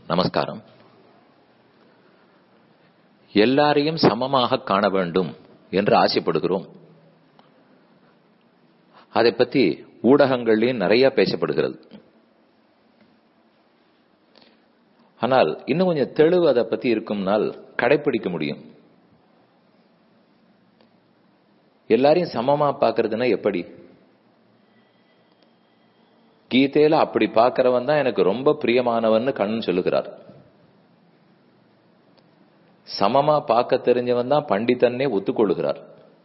நமஸ்காரம் எல்லாரையும் சமமாக காண வேண்டும் என்று ஆசைப்படுகிறோம் அதை பத்தி ஊடகங்கள்லயும் நிறைய பேசப்படுகிறது ஆனால் இன்னும் கொஞ்சம் தெளிவு அதை பத்தி இருக்கும்னால் கடைபிடிக்க முடியும் எல்லாரையும் சமமா பாக்குறதுன்னா எப்படி கீதையில அப்படி பாக்குறவன் தான் எனக்கு ரொம்ப பிரியமானவன் கண்ணன் சொல்லுகிறார் சமமா பார்க்க தெரிஞ்சவன் தான் பண்டிதன்னே ஒத்துக்கொள்ளுகிறார்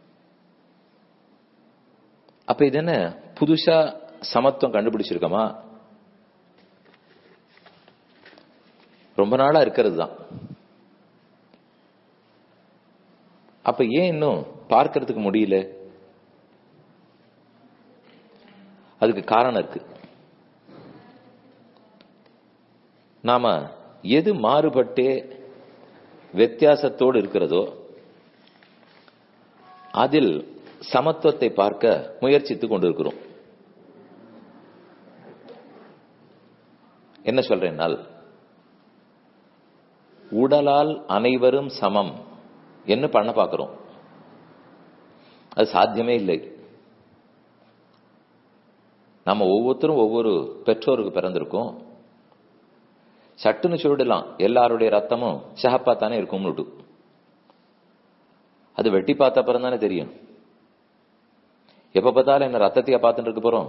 அப்ப இது என்ன புதுசா சமத்துவம் கண்டுபிடிச்சிருக்கோமா ரொம்ப நாளா இருக்கிறது தான் அப்ப ஏன் இன்னும் பார்க்கறதுக்கு முடியல அதுக்கு காரணம் இருக்கு நாம எது மாறுபட்டே வித்தியாசத்தோடு இருக்கிறதோ அதில் சமத்துவத்தை பார்க்க முயற்சித்துக் கொண்டிருக்கிறோம் என்ன சொல்றேன்னால் உடலால் அனைவரும் சமம் என்ன பண்ண பார்க்கிறோம் அது சாத்தியமே இல்லை நம்ம ஒவ்வொருத்தரும் ஒவ்வொரு பெற்றோருக்கு பிறந்திருக்கோம் சட்டுன்னு சொல்லிடலாம் எல்லாருடைய ரத்தமும் சகப்பா தானே இருக்கும்னு அது வெட்டி பார்த்த அப்புறம் தானே தெரியும் எப்ப பார்த்தாலும் என்ன ரத்தத்தையா பார்த்துட்டு இருக்க போறோம்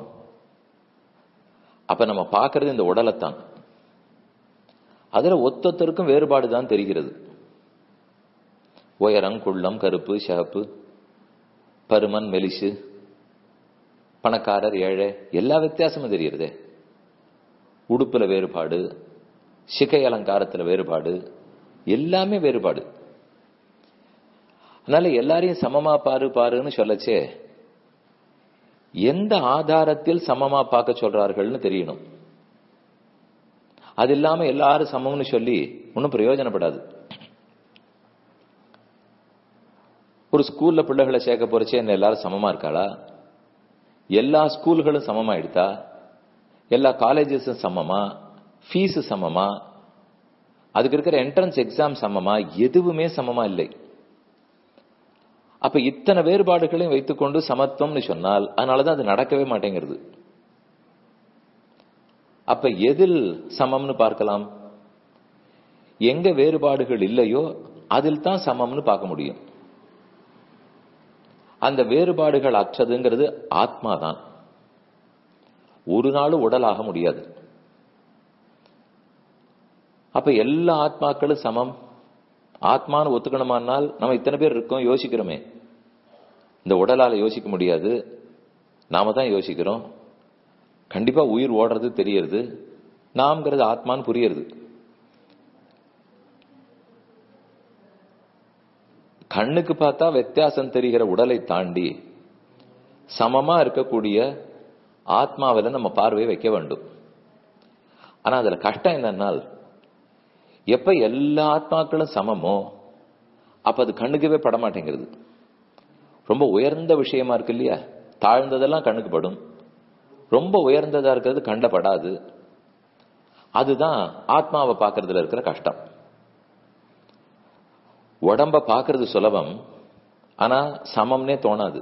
அப்ப நம்ம பார்க்கறது இந்த உடலைத்தான் அதுல ஒத்தொத்தருக்கும் வேறுபாடு தான் தெரிகிறது உயரம் குள்ளம் கருப்பு சிகப்பு பருமன் மெலிசு பணக்காரர் ஏழை எல்லா வித்தியாசமும் தெரிகிறதே உடுப்புல வேறுபாடு சிகை அலங்காரத்துல வேறுபாடு எல்லாமே வேறுபாடு அதனால எல்லாரையும் சமமா பாரு பாருன்னு சொல்லச்சே எந்த ஆதாரத்தில் சமமா பார்க்க சொல்றார்கள்னு தெரியணும் அது இல்லாம எல்லாரும் சமம்னு சொல்லி ஒன்னும் பிரயோஜனப்படாது ஒரு ஸ்கூல்ல பிள்ளைகளை சேர்க்க போறச்சே என்ன எல்லாரும் சமமா இருக்காளா எல்லா ஸ்கூல்களும் சமமாயிடுதா எல்லா காலேஜஸும் சமமா ஃபீஸ் சமமா அதுக்கு இருக்கிற என்ட்ரன்ஸ் எக்ஸாம் சமமா எதுவுமே சமமா இல்லை அப்ப இத்தனை வேறுபாடுகளையும் வைத்துக்கொண்டு சமத்துவம்னு சொன்னால் அதனாலதான் அது நடக்கவே மாட்டேங்கிறது அப்ப எதில் சமம்னு பார்க்கலாம் எங்க வேறுபாடுகள் இல்லையோ அதில் தான் சமம்னு பார்க்க முடியும் அந்த வேறுபாடுகள் அற்றதுங்கிறது ஆத்மா தான் ஒரு நாளும் உடலாக முடியாது அப்ப எல்லா ஆத்மாக்களும் சமம் ஆத்மான்னு ஒத்துக்கணுமானால் நம்ம இத்தனை பேர் இருக்கோம் யோசிக்கிறோமே இந்த உடலால யோசிக்க முடியாது நாம தான் யோசிக்கிறோம் கண்டிப்பா உயிர் ஓடுறது தெரியறது நாம்ங்கிறது ஆத்மான்னு புரியுறது கண்ணுக்கு பார்த்தா வித்தியாசம் தெரிகிற உடலை தாண்டி சமமா இருக்கக்கூடிய ஆத்மாவில நம்ம பார்வையை வைக்க வேண்டும் ஆனா அதுல கஷ்டம் என்னன்னால் எப்ப எல்லா ஆத்மாக்களும் சமமோ அப்ப அது கண்ணுக்கவே படமாட்டேங்கிறது ரொம்ப உயர்ந்த விஷயமா இருக்கு இல்லையா தாழ்ந்ததெல்லாம் கண்ணுக்கு படும் ரொம்ப உயர்ந்ததா இருக்கிறது கண்டப்படாது அதுதான் ஆத்மாவை பார்க்கறதுல இருக்கிற கஷ்டம் உடம்ப பார்க்கறது சுலபம் ஆனா சமம்னே தோணாது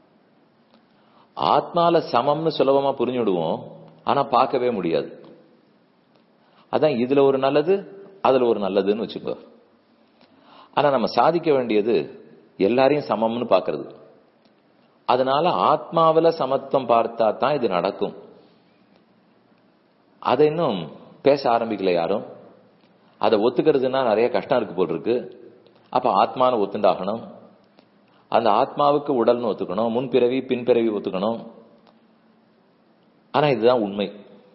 ஆத்மால சமம்னு சுலபமா புரிஞ்சுடுவோம் ஆனா பார்க்கவே முடியாது அதான் இதுல ஒரு நல்லது அதுல ஒரு நல்லதுன்னு வச்சுக்கோ ஆனா நம்ம சாதிக்க வேண்டியது எல்லாரையும் சமம்னு பாக்குறது அதனால ஆத்மாவில சமத்துவம் பார்த்தா தான் இது நடக்கும் அதை இன்னும் பேச ஆரம்பிக்கல யாரும் அதை ஒத்துக்கிறதுனா நிறைய கஷ்டம் இருக்கு போல் இருக்கு அப்ப ஆத்மான ஒத்துண்டாகணும் அந்த ஆத்மாவுக்கு உடல்னு ஒத்துக்கணும் முன்பிறவி பின்பிறவி ஒத்துக்கணும் ஆனா இதுதான் உண்மை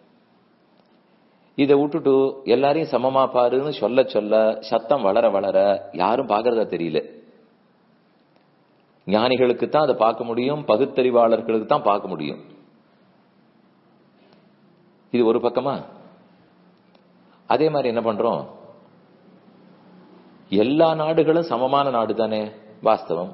இதை விட்டுட்டு எல்லாரையும் சமமா பாருன்னு சொல்ல சொல்ல சத்தம் வளர வளர யாரும் பாக்குறதா தெரியல ஞானிகளுக்கு தான் அதை பார்க்க முடியும் பகுத்தறிவாளர்களுக்கு தான் பார்க்க முடியும் இது ஒரு பக்கமா அதே மாதிரி என்ன பண்றோம் எல்லா நாடுகளும் சமமான நாடு தானே வாஸ்தவம்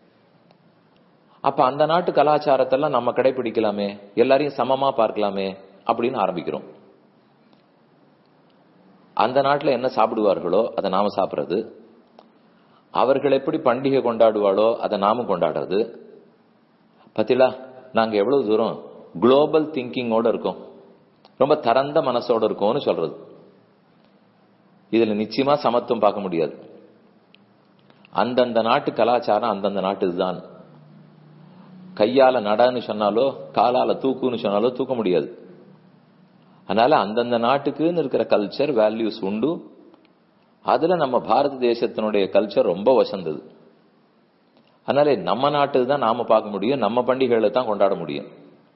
அப்ப அந்த நாட்டு கலாச்சாரத்தெல்லாம் நம்ம கடைபிடிக்கலாமே எல்லாரையும் சமமா பார்க்கலாமே அப்படின்னு ஆரம்பிக்கிறோம் அந்த நாட்டில் என்ன சாப்பிடுவார்களோ அதை நாம சாப்பிடுறது அவர்கள் எப்படி பண்டிகை கொண்டாடுவாளோ அதை நாமும் கொண்டாடுறது பத்திலா நாங்க எவ்வளவு தூரம் குளோபல் திங்கிங்கோட இருக்கோம் ரொம்ப தரந்த மனசோட இருக்கோம்னு சொல்றது இதுல நிச்சயமா சமத்துவம் பார்க்க முடியாது அந்தந்த நாட்டு கலாச்சாரம் அந்தந்த நாட்டு தான் கையால நடன்னு சொன்னாலோ காலால தூக்குன்னு சொன்னாலோ தூக்க முடியாது அதனால அந்தந்த நாட்டுக்குன்னு இருக்கிற கல்ச்சர் வேல்யூஸ் உண்டு அதுல நம்ம பாரத தேசத்தினுடைய கல்ச்சர் ரொம்ப வசந்தது அதனால நம்ம நாட்டு தான் நாம பார்க்க முடியும் நம்ம பண்டிகைகளை தான் கொண்டாட முடியும்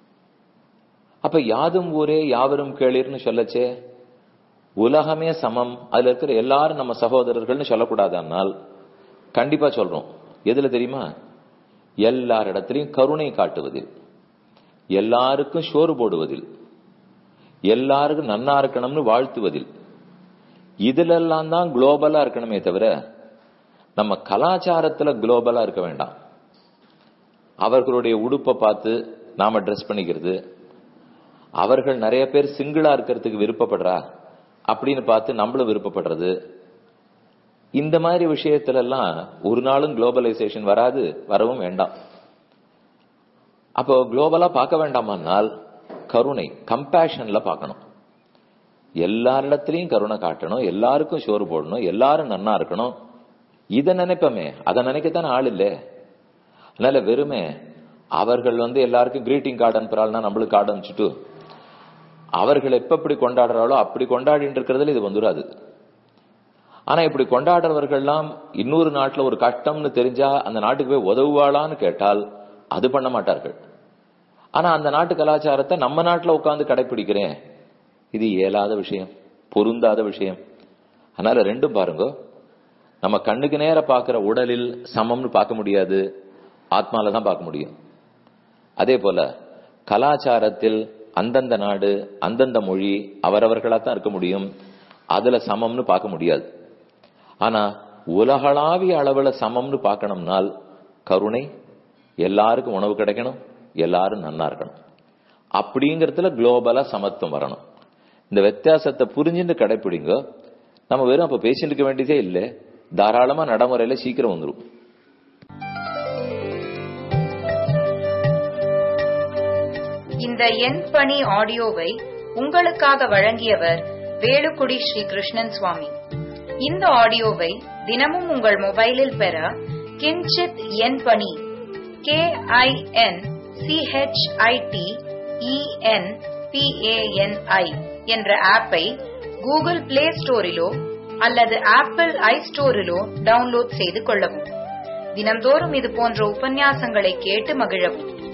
அப்ப யாதும் ஊரே யாவரும் கேளிர்னு சொல்லச்சே உலகமே சமம் அதுல இருக்கிற எல்லாரும் நம்ம சகோதரர்கள்னு சொல்லக்கூடாதுன்னால் கண்டிப்பா சொல்றோம் எதுல தெரியுமா எல்லாரிடத்திலையும் கருணை காட்டுவதில் எல்லாருக்கும் சோறு போடுவதில் எல்லாருக்கும் நன்னா இருக்கணும்னு வாழ்த்துவதில் இதுலெல்லாம் தான் குளோபலா இருக்கணுமே தவிர நம்ம கலாச்சாரத்துல குளோபலா இருக்க வேண்டாம் அவர்களுடைய உடுப்பை பார்த்து நாம ட்ரெஸ் பண்ணிக்கிறது அவர்கள் நிறைய பேர் சிங்கிளா இருக்கிறதுக்கு விருப்பப்படுறா அப்படின்னு பார்த்து நம்மளும் விருப்பப்படுறது இந்த மாதிரி விஷயத்துல எல்லாம் ஒரு நாளும் குளோபலைசேஷன் வராது வரவும் வேண்டாம் அப்போ குளோபலா பார்க்க வேண்டாமானால் கருணை கம்பேஷன்ல பார்க்கணும் எல்லாரிடத்திலையும் கருணை காட்டணும் எல்லாருக்கும் சோறு போடணும் எல்லாரும் நன்னா இருக்கணும் இதை நினைப்பமே அதை நினைக்கத்தானே ஆள் இல்லை அதனால வெறுமே அவர்கள் வந்து எல்லாருக்கும் கிரீட்டிங் கார்டு அனுப்புறாள்னா நம்மளுக்கு கார்டு அனுப்பிச்சுட்டு அவர்கள் எப்ப இப்படி கொண்டாடுறாளோ அப்படி கொண்டாடிட்டு இருக்கிறதுல இது வந்துடாது ஆனா இப்படி கொண்டாடுறவர்கள்லாம் இன்னொரு நாட்டுல ஒரு கஷ்டம்னு தெரிஞ்சா அந்த நாட்டுக்கு போய் உதவுவாளான்னு கேட்டால் அது பண்ண மாட்டார்கள் ஆனா அந்த நாட்டு கலாச்சாரத்தை நம்ம நாட்டுல உட்கார்ந்து கடைபிடிக்கிறேன் இது இயலாத விஷயம் பொருந்தாத விஷயம் அதனால ரெண்டும் பாருங்க நம்ம கண்ணுக்கு நேர பார்க்கிற உடலில் சமம்னு பார்க்க முடியாது ஆத்மால தான் பார்க்க முடியும் அதே போல கலாச்சாரத்தில் அந்தந்த நாடு அந்தந்த மொழி அவரவர்களா தான் இருக்க முடியும் அதுல சமம்னு பார்க்க முடியாது ஆனா உலகளாவிய அளவுல சமம்னு பார்க்கணும்னால் கருணை எல்லாருக்கும் உணவு கிடைக்கணும் எல்லாரும் நன்னா இருக்கணும் அப்படிங்கறதுல குளோபலா சமத்துவம் வரணும் இந்த வித்தியாசத்தை புரிஞ்சுட்டு கடைப்பிடிங்க நம்ம வெறும் அப்ப பேசிட்டு இருக்க வேண்டியதே இல்லை தாராளமா நடைமுறையில சீக்கிரம் வந்துடும் இந்த எண் பணி ஆடியோவை உங்களுக்காக வழங்கியவர் வேலுக்குடி ஸ்ரீ கிருஷ்ணன் சுவாமி இந்த ஆடியோவை தினமும் உங்கள் மொபைலில் பெற கிஞ்சித் எண் பணி கே ஐ என் சிஹெச்ஐடி இஎன் பிஏஎன்ஐ என்ற ஆப்பை கூகுள் பிளே ஸ்டோரிலோ அல்லது ஆப்பிள் ஐ ஸ்டோரிலோ டவுன்லோட் செய்து கொள்ளவும் தினம்தோறும் இது போன்ற உபன்யாசங்களை கேட்டு மகிழவும்